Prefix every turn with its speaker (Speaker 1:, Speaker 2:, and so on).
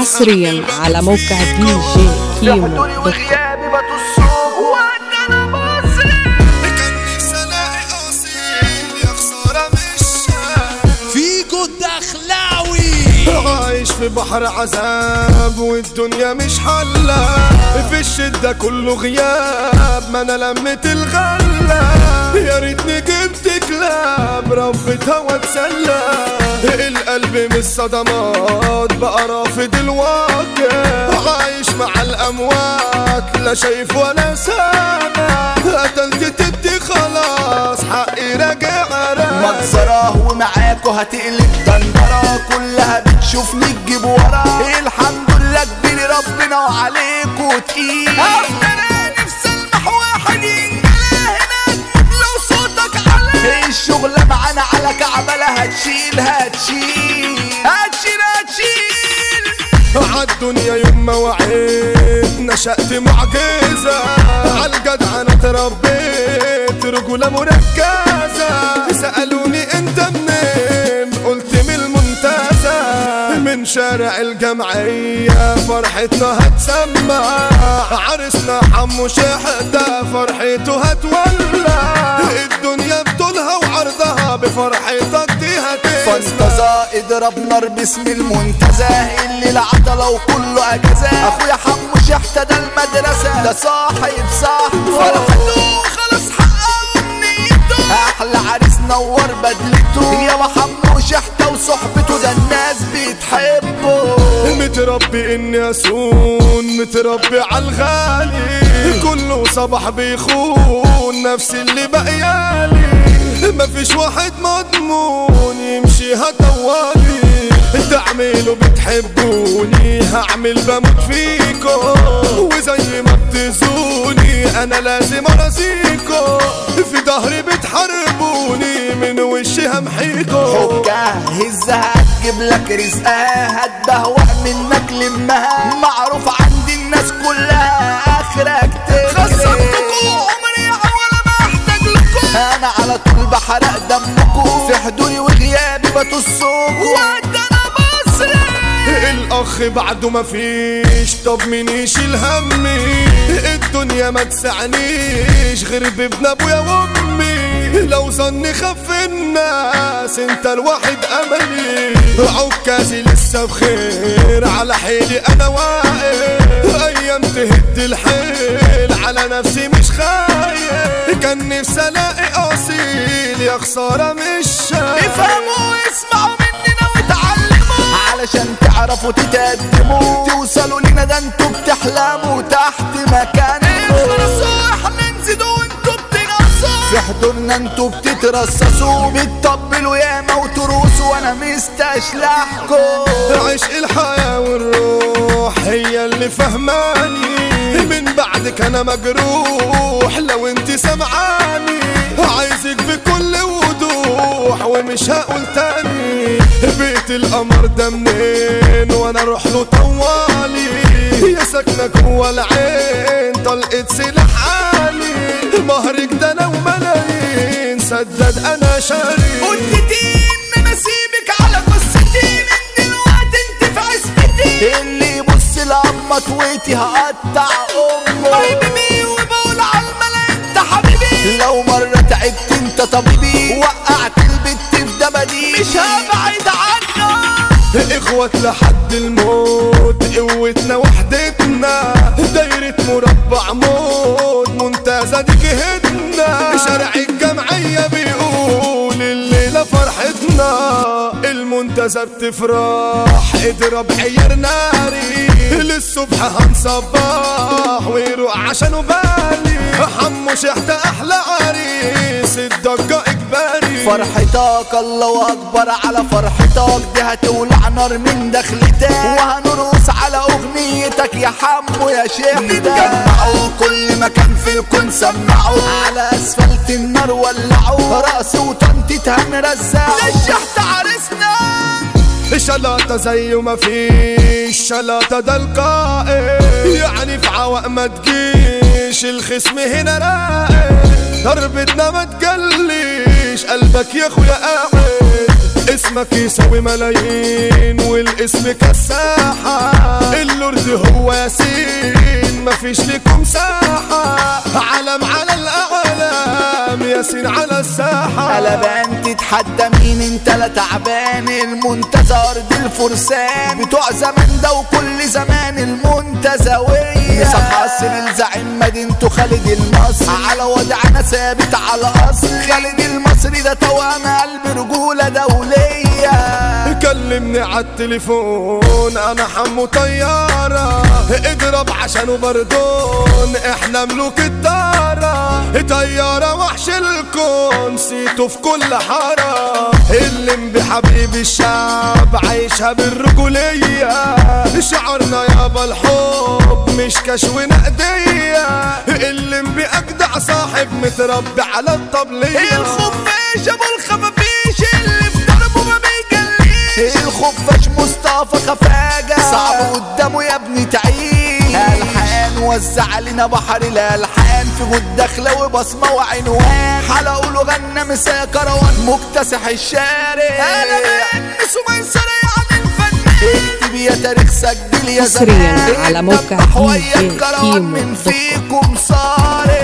Speaker 1: حصريا على موقع دي جي كيمو دوت كوم.
Speaker 2: وغيابي بتصوب وانت انا بصير
Speaker 3: كان نفسي الاقي اصيل يا خساره مش شايف.
Speaker 4: فيجو الدخلاوي
Speaker 3: عايش في بحر عذاب والدنيا مش حلة في الشدة كله غياب ما انا لمت الغلة يا ريتني جبت كلاب ربتها واتسلى القلب من الصدمات بقى رافض الواقع عايش مع الاموات لا شايف ولا سامع قتلت تبدي خلاص حقي راجع راجع
Speaker 2: مجزرة ومعاكوا هتقلب دندرة كلها بتشوفني تجيب ورا الحمد لله كبير ربنا وعليكوا تقيل انا نفسي المح واحد ينجلى هناك لو صوتك عليه الشغلة معانا على كعبلة هتشيل هتشيل هتشيل هتشيل
Speaker 3: عالدنيا يوم ما وعيت نشأت معجزة عالجدع انا اتربيت رجولة مركزة سألوني انت منين قلت من المنتزه من شارع الجمعية فرحتنا هتسمع عرسنا حمو شحتة فرحته هتولع الدنيا بطولها وعرضها بفرحتك دي هتسمع
Speaker 2: فانتزا اضرب نار باسم المنتزه اللي العطلة وكله اجازة اخويا حمو شحتة ده المدرسة ده صاحب صاحبه فرحته خلاص حقق امنيته احلى عريس نور بدلته يا حمو شحتة وصحبته ده الناس بتحبه
Speaker 3: متربي اني اسون متربي عالغالي كله صباح بيخون نفس اللي بقيالي مفيش واحد مضمون يمشيها طوالي تعملوا بتحبوني هعمل بموت فيكو وزي ما بتزوني انا لازم ارازيكو في ظهري بتحاربوني من وشي همحيكو
Speaker 2: حجة هزها هتجيب لك رزقها هتبهوأ منك لمها معروف عند الناس كلها اخرك تجري خسرتكم عمري ولا ما احتاج لكم انا على طول بحرق دمكم في حضوري وغيابي بتصوكم وانت انا بصري
Speaker 3: الاخ بعده مفيش طب مين يشيل همي الدنيا ما تسعنيش غير بابن ابويا وامي لو ظني خف الناس انت الواحد املي عكازي لسه بخير على حيلي انا واقف ايام تهد الحيل على نفسي مش خايف كان نفسي الاقي اصيل يا خساره مش شايف
Speaker 2: افهموا واسمعوا مننا وتعلموا علشان تعرفوا تتقدموا توصلوا لنا ده انتوا بتحلموا تحت مكانكم اخلصوا احنا نزيدوا وانتوا بتنقصوا في حضورنا انتوا بتترصصوا بتطبلوا ياما وتروسوا وانا مستشلحكم
Speaker 3: عشق الحياة والروح هي اللي فهماني من بعدك انا مجروح لو انت سمعاني عايزك بكل وضوح ومش هقول تاني بيت القمر ده منين وانا اروح له طوالي يا ساكنة جوا العين طلقت سلاح عالي مهرك ده انا وملايين سدد انا شاري
Speaker 2: قلت ان انا اسيبك على قصتي من دلوقتي انت في عصمتي اللي يبص لأما تويتي هقطع امه حبيبي وبقول على الملا انت حبيبي لو مرة تعبت انت طبيبي وقعت البت في دبدي مش هبعد عنك
Speaker 3: اخوات لحد الموت قوتنا وحدتنا دايرة مربع موت منتزه دي جهتنا شارع الجمعية بيقول الليلة فرحتنا المنتزه بتفرح اضرب عيار ناري للصبح هنصباح ويروح عشانه بالي حمو شحتة احلى عريس الضجة اجباري
Speaker 2: فرحتك الله اكبر على فرحتك دي هتولع نار من دخلتك وهنرقص على اغنيتك يا حمو يا شيخ نتجمعوا كل مكان في الكون سمعوا على اسفلت النار ولعوا رقص وطنطة هنرزعوا للشحت عرسنا
Speaker 3: شلاطة زيه ما فيش شلاطة ده القائد يعني في عوق ما تجيش الخصم هنا راقد ضربتنا ما تجليش قلبك يا اخويا قاعد اسم اسمك يساوي ملايين والاسم كساحة اللورد هو ياسين مفيش لكم ساحة علم على الأعلام ياسين على الساحة
Speaker 2: قلبان تتحدى مين انت لا تعبان المنتزه ارض الفرسان بتوع زمان ده وكل زمان المنتزوية نسب حصر الزعيم مدينته خالد المصري على وضعنا ثابت على اصل خالد المصري ده توام قلب رجولة دولية
Speaker 3: كلمني عالتليفون انا حمو طيارة اضرب عشانه بردون احنا ملوك الدارة طيارة وحش الكون سيته في كل حارة اللي بحبيب الشعب عايشها بالرجولية شعرنا يابا الحب مش كشو نقدية اللي بأجدع صاحب متربي على الطبلية
Speaker 2: الخفاش ابو الخفافيش اللي في ضربه ما بيجليش الخفاش مصطفى خفاجة صعب قدامه يا ابني تعيش الحان وزع علينا بحر الالحان في جود دخله وبصمه وعنوان حلقوا له غنى مساء كروان مكتسح الشارع انا من سميسر عن الفنان اكتب يا تاريخ سجل يا
Speaker 1: حصرياً
Speaker 2: زمان
Speaker 1: على موقع
Speaker 2: دبح
Speaker 1: دي
Speaker 2: ويا
Speaker 1: جي
Speaker 2: الكروان
Speaker 1: كيمو
Speaker 2: من
Speaker 1: دوت كوم.
Speaker 2: فيكم صارع